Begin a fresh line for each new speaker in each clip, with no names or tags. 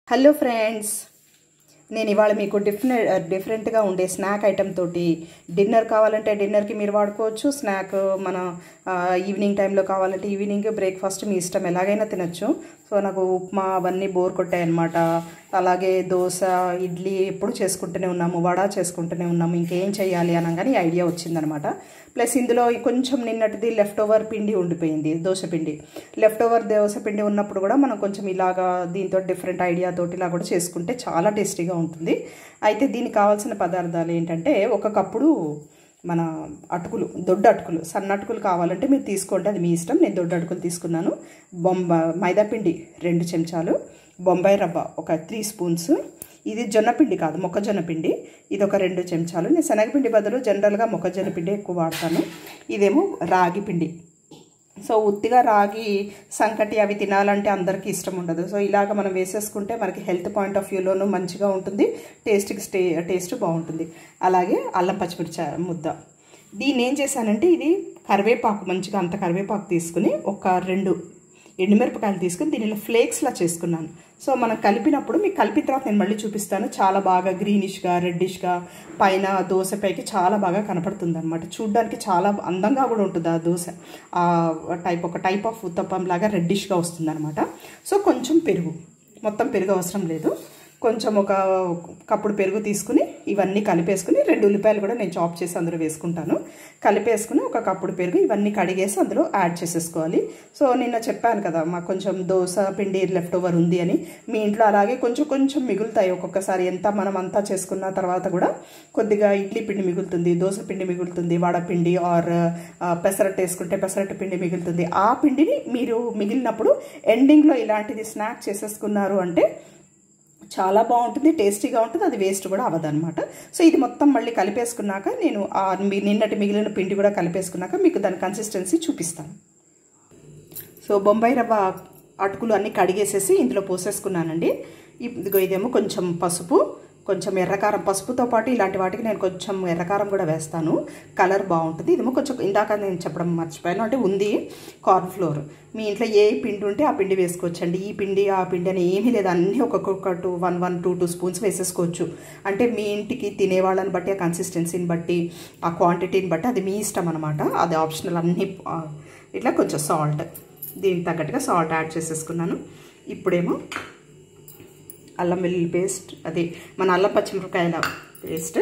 hello friends నేను ఇవాళ మీకు డిఫరెంట్ డిఫరెంట్గా ఉండే స్నాక్ ఐటెం తోటి డిన్నర్ కావాలంటే డిన్నర్కి మీరు వాడుకోవచ్చు స్నాక్ మన ఆ, ఈవినింగ్ టైంలో కావాలంటే ఈవినింగ్ బ్రేక్ఫాస్ట్ మీ ఇష్టం ఎలాగైనా తినచ్చు సో నాకు ఉప్మా అవన్నీ బోర్ కొట్టాయన్నమాట అలాగే దోశ ఇడ్లీ ఎప్పుడు చేసుకుంటూనే ఉన్నాము వడ చేసుకుంటూనే ఉన్నాము ఇంకేం చేయాలి అనగానే ఈ ఐడియా వచ్చిందనమాట ప్లస్ ఇందులో కొంచెం నిన్నటిది లెఫ్ట్ ఓవర్ పిండి ఉండిపోయింది దోశ పిండి లెఫ్ట్ ఓవర్ దోశ పిండి ఉన్నప్పుడు కూడా మనం కొంచెం ఇలాగా దీంతో డిఫరెంట్ ఐడియా తోటి ఇలా కూడా చేసుకుంటే చాలా టేస్టీగా ఉంటుంది అయితే దీనికి కావాల్సిన పదార్థాలు ఏంటంటే ఒక కప్పుడు మన అటుకులు దొడ్డ అటుకులు సన్న అటుకులు కావాలంటే మీరు తీసుకోండి అది మీ ఇష్టం నేను దొడ్డ అటుకులు తీసుకున్నాను బొంబ మైదాపిండి రెండు చెంచాలు బొంబాయి రవ్వ ఒక త్రీ స్పూన్స్ ఇది జొన్న పిండి కాదు మొక్కజొన్న పిండి ఇది ఒక రెండు చెంచాలు నేను శనగపిండి బదులు జనరల్గా మొక్కజొన్న పిండి ఎక్కువ వాడతాను ఇదేమో రాగి పిండి సో ఉత్తిగా రాగి సంకటి అవి తినాలంటే అందరికీ ఇష్టం ఉండదు సో ఇలాగ మనం వేసేసుకుంటే మనకి హెల్త్ పాయింట్ ఆఫ్ వ్యూలోనూ మంచిగా ఉంటుంది టేస్ట్కి స్టే టేస్ట్ బాగుంటుంది అలాగే అల్లం పచ్చిమిర్చి ముద్ద దీన్ని ఏం చేశానంటే ఇది కరివేపాకు మంచిగా అంత కరివేపాకు తీసుకుని ఒక రెండు ఎండుమిరపకాయలు తీసుకుని దీనిలో ఫ్లేక్స్లా చేసుకున్నాను సో మనం కలిపినప్పుడు మీకు కలిపిన తర్వాత నేను మళ్ళీ చూపిస్తాను చాలా బాగా గ్రీనిష్గా రెడ్డిష్గా పైన దోశ పైకి చాలా బాగా కనపడుతుంది అనమాట చూడ్డానికి చాలా అందంగా కూడా ఉంటుంది ఆ దోశ ఆ టైప్ ఒక టైప్ ఆఫ్ ఉత్తప్పం లాగా రెడ్డిష్గా వస్తుంది అనమాట సో కొంచెం పెరుగు మొత్తం పెరుగు అవసరం లేదు కొంచెం ఒక కప్పుడు పెరుగు తీసుకుని ఇవన్నీ కలిపేసుకుని రెండు ఉల్లిపాయలు కూడా నేను చాప్ చేసి అందులో వేసుకుంటాను కలిపేసుకుని ఒక కప్పుడు పెరుగు ఇవన్నీ కడిగేసి అందులో యాడ్ చేసేసుకోవాలి సో నిన్న చెప్పాను కదా మాకు కొంచెం దోశ పిండి లెఫ్ట్ ఓవర్ ఉంది అని మీ ఇంట్లో అలాగే కొంచెం కొంచెం మిగులుతాయి ఒక్కొక్కసారి ఎంత మనం అంతా చేసుకున్న తర్వాత కూడా కొద్దిగా ఇడ్లీ పిండి మిగులుతుంది దోశ పిండి మిగులుతుంది వడపిండి ఆర్ పెసరట్టు వేసుకుంటే పెసరట్టు పిండి మిగులుతుంది ఆ పిండిని మీరు మిగిలినప్పుడు ఎండింగ్లో ఇలాంటిది స్నాక్ చేసేసుకున్నారు అంటే చాలా బాగుంటుంది టేస్టీగా ఉంటుంది అది వేస్ట్ కూడా అవ్వదన్నమాట సో ఇది మొత్తం మళ్ళీ కలిపేసుకున్నాక నేను ఆ మీ- నిన్నటి మిగిలిన పిండి కూడా కలిపేసుకున్నాక మీకు దాని కన్సిస్టెన్సీ చూపిస్తాను సో బొంబాయి రవ్వ అటుకులు అన్నీ కడిగేసేసి ఇందులో పోసేసుకున్నానండి ఇదిగో ఇదేమో కొంచెం పసుపు కొంచెం ఎర్రకారం పసుపుతో పాటు ఇలాంటి వాటికి నేను కొంచెం ఎర్రకారం కూడా వేస్తాను కలర్ బాగుంటుంది ఇదేమో కొంచెం ఇందాక నేను చెప్పడం మర్చిపోయాను అంటే ఉంది కార్న్ ఫ్లోర్ మీ ఇంట్లో ఏ పిండి ఉంటే ఆ పిండి వేసుకోవచ్చండి ఈ పిండి ఆ పిండి అని ఏమీ లేదు అన్నీ ఒక్కొక్క two one one two two spoons వేసేసుకోవచ్చు అంటే మీ ఇంటికి తినేవాళ్ళని బట్టి ఆ కన్సిస్టెన్సీని బట్టి ఆ క్వాంటిటీని బట్టి అది మీ ఇష్టం అనమాట అది ఆప్షనల్ అన్నీ ఆ, ఇట్లా కొంచెం సాల్ట్ దీనికి తగ్గట్టుగా సాల్ట్ యాడ్ చేసేసుకున్నాను ఇప్పుడేమో అల్లం వెల్లుల్లి పేస్ట్ అది మన అల్లం పచ్చిమిరపకాయల పేస్ట్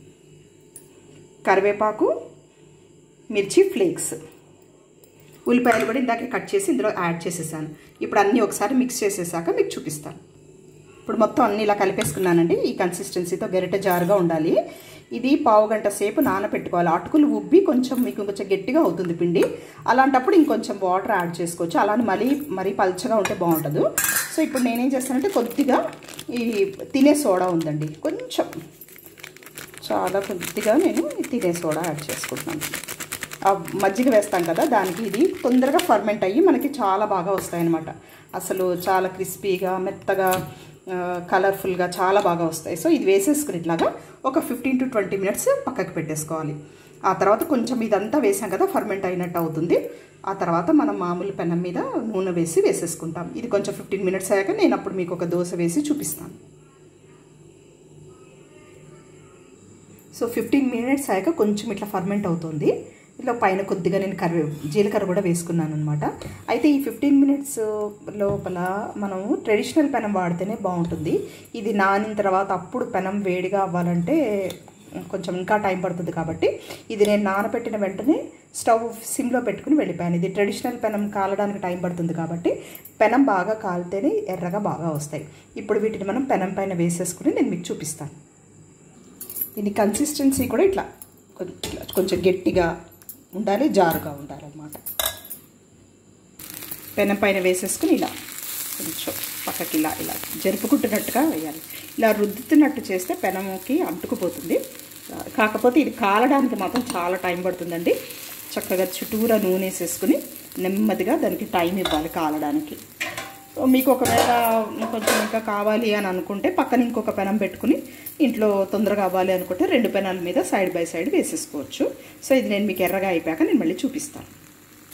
కరివేపాకు మిర్చి ఫ్లేక్స్ ఉల్లిపాయలు కూడా ఇందాక కట్ చేసి ఇందులో యాడ్ చేసేసాను ఇప్పుడు అన్నీ ఒకసారి మిక్స్ చేసేసాక మీకు చూపిస్తాను ఇప్పుడు మొత్తం అన్ని ఇలా కలిపేసుకున్నానండి ఈ కన్సిస్టెన్సీతో గరిటె జారుగా ఉండాలి ఇది పావు గంట సేపు నానబెట్టుకోవాలి అటుకులు ఉబ్బి కొంచెం మీకు కొంచెం గట్టిగా అవుతుంది పిండి అలాంటప్పుడు ఇంకొంచెం వాటర్ యాడ్ చేసుకోవచ్చు అలానే మరీ మరీ పల్చగా ఉంటే బాగుంటుంది సో ఇప్పుడు నేనేం చేస్తానంటే కొద్దిగా ఈ తినే సోడా ఉందండి కొంచెం చాలా కొద్దిగా నేను ఈ తినే సోడా యాడ్ చేసుకుంటున్నాను ఆ మజ్జిగ వేస్తాం కదా దానికి ఇది తొందరగా ఫర్మెంట్ అయ్యి మనకి చాలా బాగా వస్తాయన్నమాట అసలు చాలా క్రిస్పీగా మెత్తగా కలర్ఫుల్గా చాలా బాగా వస్తాయి సో ఇది వేసేసుకుని ఇట్లాగా ఒక ఫిఫ్టీన్ టు ట్వంటీ మినిట్స్ పక్కకి పెట్టేసుకోవాలి ఆ తర్వాత కొంచెం ఇదంతా వేసాం కదా ఫర్మెంట్ అయినట్టు అవుతుంది ఆ తర్వాత మనం మామూలు పెనం మీద నూనె వేసి వేసేసుకుంటాం ఇది కొంచెం ఫిఫ్టీన్ మినిట్స్ అయ్యాక నేను అప్పుడు మీకు ఒక దోశ వేసి చూపిస్తాను సో ఫిఫ్టీన్ మినిట్స్ అయ్యాక కొంచెం ఇట్లా ఫర్మెంట్ అవుతుంది ఇట్లా పైన కొద్దిగా నేను కరివే జీలకర్ర కూడా వేసుకున్నాను అనమాట అయితే ఈ ఫిఫ్టీన్ మినిట్స్ లోపల మనం ట్రెడిషనల్ పెనం వాడితేనే బాగుంటుంది ఇది నానిన తర్వాత అప్పుడు పెనం వేడిగా అవ్వాలంటే కొంచెం ఇంకా టైం పడుతుంది కాబట్టి ఇది నేను నానబెట్టిన వెంటనే స్టవ్ సిమ్లో పెట్టుకుని వెళ్ళిపోయాను ఇది ట్రెడిషనల్ పెనం కాలడానికి టైం పడుతుంది కాబట్టి పెనం బాగా కాలితేనే ఎర్రగా బాగా వస్తాయి ఇప్పుడు వీటిని మనం పెనం పైన వేసేసుకుని నేను మీకు చూపిస్తాను దీని కన్సిస్టెన్సీ కూడా ఇట్లా కొం- ఇట్లా కొంచెం గట్టిగా ఉండాలి జారుగా ఉండాలన్నమాట పెనం పైన వేసేసుకుని ఇలా కొంచెం పక్కకి ఇలా ఇలా జరుపుకుంటున్నట్టుగా వేయాలి ఇలా రుద్దుతున్నట్టు చేస్తే పెనముకి అంటుకుపోతుంది కాకపోతే ఇది కాలడానికి మాత్రం చాలా టైం పడుతుందండి చక్కగా చుట్టూరా నూనె వేసేసుకుని నెమ్మదిగా దానికి టైం ఇవ్వాలి కాలడానికి సో మీకు ఒకవేళ కొంచెం ఇంకా కావాలి అని అనుకుంటే పక్కన ఇంకొక పెనం పెట్టుకుని ఇంట్లో తొందరగా అవ్వాలి అనుకుంటే రెండు పెనాల మీద సైడ్ బై సైడ్ వేసేసుకోవచ్చు సో ఇది నేను మీకు ఎర్రగా అయిపోయాక నేను మళ్ళీ చూపిస్తాను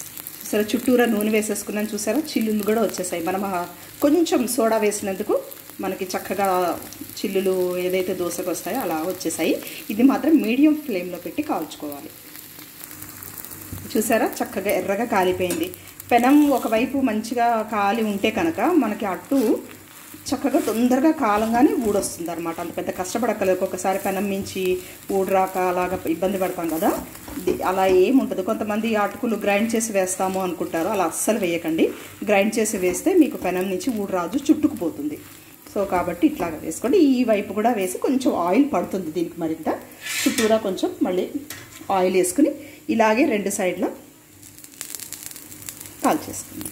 సరే చుట్టూరా నూనె వేసేసుకున్నాను చూసారా చిల్లులు కూడా వచ్చేసాయి మనం ఆ కొంచెం సోడా వేసినందుకు మనకి చక్కగా చిల్లులు ఏదైతే దోశకు వస్తాయో అలా వచ్చేసాయి ఇది మాత్రం మీడియం ఫ్లేమ్లో పెట్టి కాల్చుకోవాలి చూసారా చక్కగా ఎర్రగా కాలిపోయింది పెనం ఒకవైపు మంచిగా కాలి ఉంటే కనుక మనకి అట్టు చక్కగా తొందరగా కాలంగానే ఊడొస్తుంది అనమాట అంత పెద్ద కష్టపడక్కలేదు ఒక్కొక్కసారి పెనం మించి ఊడరాక అలాగా ఇబ్బంది పడతాం కదా ది- అలా ఏం ఉండదు కొంతమంది అటుకులు గ్రైండ్ చేసి వేస్తాము అనుకుంటారు అలా అస్సలు వేయకండి గ్రైండ్ చేసి వేస్తే మీకు పెనం నుంచి ఊడరాజు చుట్టుకుపోతుంది సో కాబట్టి ఇట్లాగా వేసుకోండి ఈ వైపు కూడా వేసి కొంచెం ఆయిల్ పడుతుంది దీనికి మరింత చుట్టూరా కొంచెం మళ్ళీ ఆయిల్ వేసుకుని ఇలాగే రెండు సైడ్ల కాల్చేసుకుంది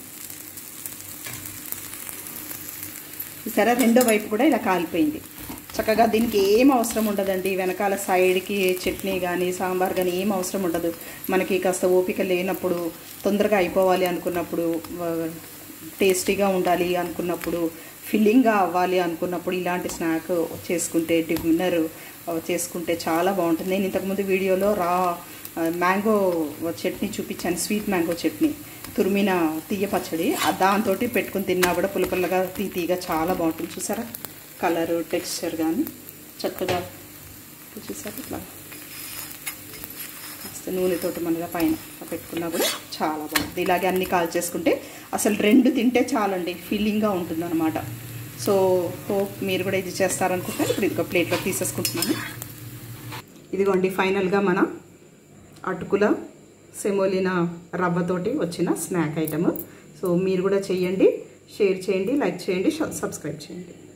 సరే రెండో వైపు కూడా ఇలా కాలిపోయింది చక్కగా దీనికి ఏం అవసరం ఉండదండి వెనకాల సైడ్కి చట్నీ కానీ సాంబార్ కానీ ఏం అవసరం ఉండదు మనకి కాస్త ఓపిక లేనప్పుడు తొందరగా అయిపోవాలి అనుకున్నప్పుడు ఆ, టేస్టీగా ఉండాలి అనుకున్నప్పుడు ఫిల్లింగ్గా అవ్వాలి అనుకున్నప్పుడు ఇలాంటి స్నాక్ చేసుకుంటే డిన్నర్ చేసుకుంటే చాలా బాగుంటుంది నేను ఇంతకుముందు వీడియోలో రా ఆ, మ్యాంగో చట్నీ చూపించాను స్వీట్ మ్యాంగో చట్నీ తురిమిన తీయ పచ్చడి దాంతో పెట్టుకుని తిన్నా కూడా పులపుల్లగా తీ తీగా చాలా బాగుంటుంది చూసారా కలరు టెక్స్చర్ కానీ చక్కగా చూసారా ఇట్లా కాస్త నూనెతోటి మనగా పైన పెట్టుకున్నా కూడా చాలా బాగుంటుంది ఇలాగే అన్ని కాల్ చేసుకుంటే అసలు రెండు తింటే చాలండి ఫీలింగ్గా ఉంటుంది అనమాట సో హోప్ మీరు కూడా ఇది చేస్తారనుకుంటారు ఇప్పుడు ఇదిగో ప్లేట్లో తీసేసుకుంటున్నాను ఇదిగోండి ఫైనల్గా మన అటుకుల సెమోలినా రవ్వతోటి వచ్చిన స్నాక్ ఐటమ్ సో మీరు కూడా చేయండి షేర్ చేయండి లైక్ చేయండి సబ్స్క్రైబ్ చేయండి